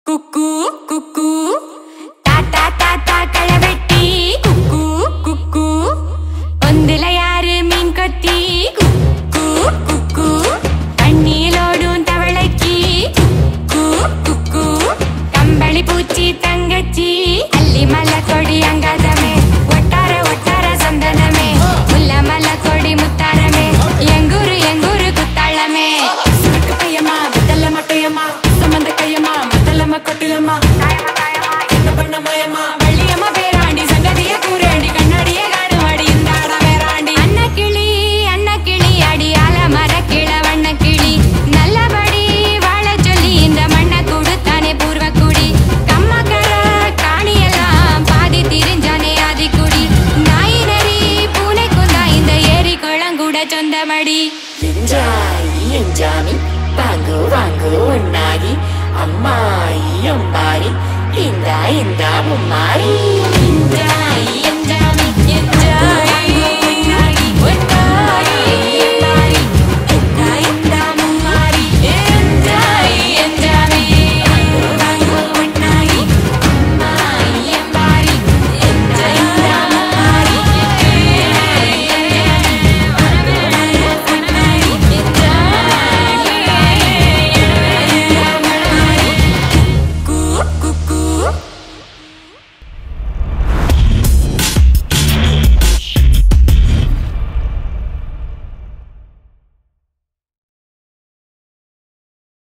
குக்கு குக்கு தாத்தா தாத்தா களவெட்டி குக்கு குக்கு ஒந்துல யாரு மீன் கொத்தி குக்கு குக்கு தண்ணியிலோடும் தவளைக்கு குக்கு குக்கு கம்பளி பூச்சி தங்கச்சி அள்ளி மலை கொடி அங்காதமே ஒட்டார ஒட்டார சந்தனமே முல்ல மலை கொடி முத்தாரமே எங்கூரு எங்கூரு குத்தாளமே சுருக்கு பையமா வெத்தல மட்டையம்மா சம்பந்த கையம்மா மத்தலம்மா கொட்டிலம்மா என்ன பண்ண மயமா வள்ளியம்மா பேராண்டி சங்கதிய கூறாண்டி கண்ணாடிய காணுவாடி இந்த ஆட வேறாண்டி அண்ணா கிளி அண்ணா கிளி அடியால மர கிள வண்ண கிளி நல்லபடி வாழ சொல்லி இந்த மண்ணை கொடுத்தானே பூர்வ குடி கம்மக்கர காணியெல்லாம் பாதி திரிஞ்சானே ஆதி குடி நாய் நரி பூனை குந்தா இந்த ஏரி குளம் கூட சொந்தமடி ఎంజాయ్ ఎంజామి వాంగు వాంగు ఉన్నాయి అమ్మాయి అమ్మాయి ఇందా ఇందా ముమ్మాయి ఎంజాయ్ ఎంజాయ్ ఎంజాయ్